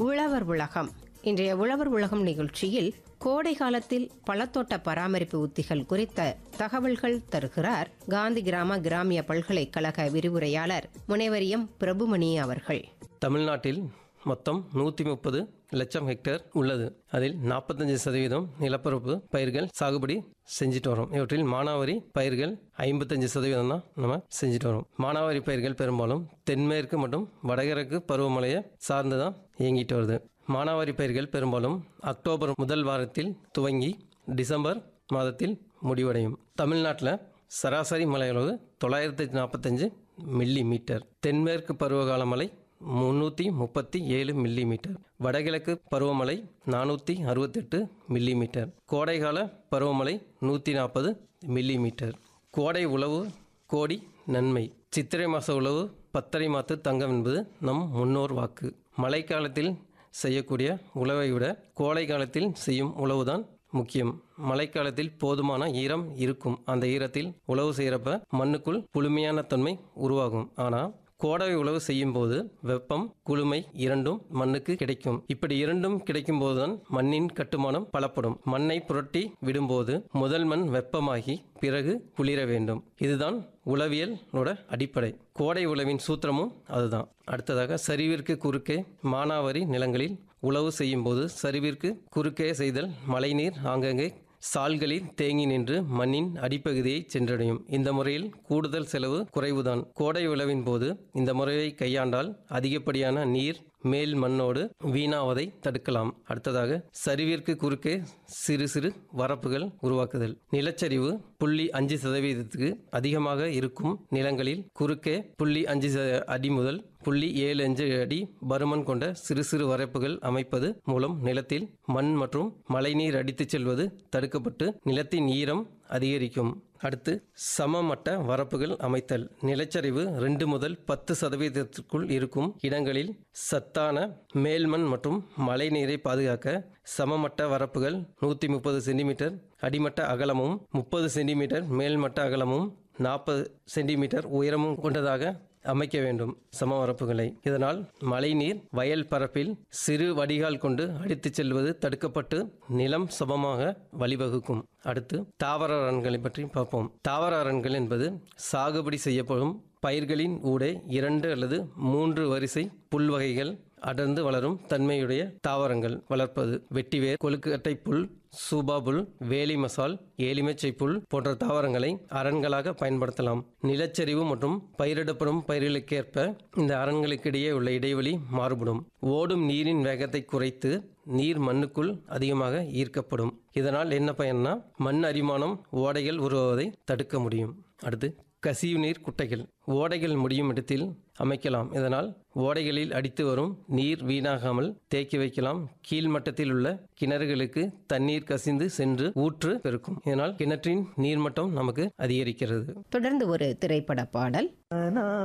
உழவர் உலகம் இன்றைய உழவர் உலகம் நிகழ்ச்சியில் கோடை காலத்தில் பழத்தோட்ட பராமரிப்பு உத்திகள் குறித்த தகவல்கள் தருகிறார் காந்தி கிராம கிராமிய பல்கலைக்கழக விரிவுரையாளர் முனைவர் எம் பிரபுமணி அவர்கள் தமிழ்நாட்டில் மொத்தம் நூற்றி முப்பது லட்சம் ஹெக்டேர் உள்ளது அதில் நாற்பத்தஞ்சு சதவீதம் நிலப்பரப்பு பயிர்கள் சாகுபடி செஞ்சுட்டு வரோம் இவற்றில் மானாவாரி பயிர்கள் ஐம்பத்தஞ்சு சதவீதம் தான் நம்ம செஞ்சுட்டு வரோம் மானாவாரி பயிர்கள் பெரும்பாலும் தென்மேற்கு மற்றும் வடகிழக்கு பருவமழையை சார்ந்து தான் இயங்கிட்டு வருது மானாவாரி பயிர்கள் பெரும்பாலும் அக்டோபர் முதல் வாரத்தில் துவங்கி டிசம்பர் மாதத்தில் முடிவடையும் தமிழ்நாட்டில் சராசரி மழையளவு தொள்ளாயிரத்தி நாற்பத்தஞ்சு மில்லி மீட்டர் தென்மேற்கு பருவகால மழை முந்நூற்றி முப்பத்தி ஏழு மில்லி மீட்டர் வடகிழக்கு பருவமழை நானூற்றி அறுபத்தெட்டு மில்லி மீட்டர் கோடைகால பருவமழை நூற்றி நாற்பது மில்லி மீட்டர் கோடை உழவு கோடி நன்மை சித்திரை மாத உழவு பத்தரை மாத்து தங்கம் என்பது நம் முன்னோர் வாக்கு மழைக்காலத்தில் செய்யக்கூடிய உழவை விட கோடை காலத்தில் செய்யும் உழவுதான் முக்கியம் மழைக்காலத்தில் போதுமான ஈரம் இருக்கும் அந்த ஈரத்தில் உழவு செய்கிறப்ப மண்ணுக்குள் புழுமையான தன்மை உருவாகும் ஆனால் கோடை உழவு செய்யும் போது வெப்பம் குளுமை இரண்டும் மண்ணுக்கு கிடைக்கும் இப்படி இரண்டும் கிடைக்கும் போதுதான் மண்ணின் கட்டுமானம் பலப்படும் மண்ணை புரட்டி விடும்போது முதல் மண் வெப்பமாகி பிறகு குளிர வேண்டும் இதுதான் உளவியலோட அடிப்படை கோடை உழவின் சூத்திரமும் அதுதான் அடுத்ததாக சரிவிற்கு குறுக்கே மானாவாரி நிலங்களில் உழவு செய்யும் போது சரிவிற்கு குறுக்கே செய்தல் மழைநீர் ஆங்கங்கே சால்களில் தேங்கி நின்று மண்ணின் அடிப்பகுதியை சென்றடையும் இந்த முறையில் கூடுதல் செலவு குறைவுதான் கோடை உழவின் போது இந்த முறையை கையாண்டால் அதிகப்படியான நீர் மேல் மண்ணோடு வீணாவதை தடுக்கலாம் அடுத்ததாக சரிவிற்கு குறுக்கே சிறு சிறு வரப்புகள் உருவாக்குதல் நிலச்சரிவு புள்ளி அஞ்சு சதவீதத்துக்கு அதிகமாக இருக்கும் நிலங்களில் குறுக்கே புள்ளி அஞ்சு ச- அடி முதல் புள்ளி ஏழு அஞ்சு அடி பருமன் கொண்ட சிறு சிறு வரப்புகள் அமைப்பது மூலம் நிலத்தில் மண் மற்றும் மழைநீர் அடித்துச் செல்வது தடுக்கப்பட்டு நிலத்தின் ஈரம் அதிகரிக்கும் அடுத்து சமமட்ட வரப்புகள் அமைத்தல் நிலச்சரிவு ரெண்டு முதல் பத்து சதவீதத்திற்குள் இருக்கும் இடங்களில் சத்தான மேல்மண் மற்றும் மழைநீரை பாதுகாக்க சமமட்ட வரப்புகள் நூற்றி முப்பது சென்டிமீட்டர் அடிமட்ட அகலமும் முப்பது சென்டிமீட்டர் மேல்மட்ட அகலமும் நாற்பது சென்டிமீட்டர் உயரமும் கொண்டதாக அமைக்க வேண்டும் சமவரப்புகளை இதனால் மழைநீர் வயல் பரப்பில் சிறு வடிகால் கொண்டு அடித்துச் செல்வது தடுக்கப்பட்டு நிலம் சமமாக வழிவகுக்கும் அடுத்து தாவர அரண்களை பற்றி பார்ப்போம் தாவர அரண்கள் என்பது சாகுபடி செய்யப்படும் பயிர்களின் ஊடே இரண்டு அல்லது மூன்று வரிசை புல் வகைகள் அடர்ந்து வளரும் தன்மையுடைய தாவரங்கள் வளர்ப்பது வெட்டிவேர் கொழுக்கட்டை புல் சூபா புல் வேலி மசால் ஏலிமச்சை புல் போன்ற தாவரங்களை அரண்களாக பயன்படுத்தலாம் நிலச்சரிவு மற்றும் பயிரிடப்படும் பயிர்களுக்கேற்ப இந்த அரண்களுக்கிடையே உள்ள இடைவெளி மாறுபடும் ஓடும் நீரின் வேகத்தை குறைத்து நீர் மண்ணுக்குள் அதிகமாக ஈர்க்கப்படும் இதனால் என்ன பயன்னா மண் அரிமானம் ஓடைகள் உருவாவதை தடுக்க முடியும் அடுத்து கசிவு நீர் குட்டைகள் ஓடைகள் முடியும் இடத்தில் அமைக்கலாம் இதனால் ஓடைகளில் அடித்து வரும் நீர் வீணாகாமல் தேக்கி வைக்கலாம் கீழ்மட்டத்தில் உள்ள கிணறுகளுக்கு தண்ணீர் கசிந்து சென்று ஊற்று பெருக்கும் இதனால் கிணற்றின் நீர்மட்டம் நமக்கு அதிகரிக்கிறது தொடர்ந்து ஒரு திரைப்பட பாடல்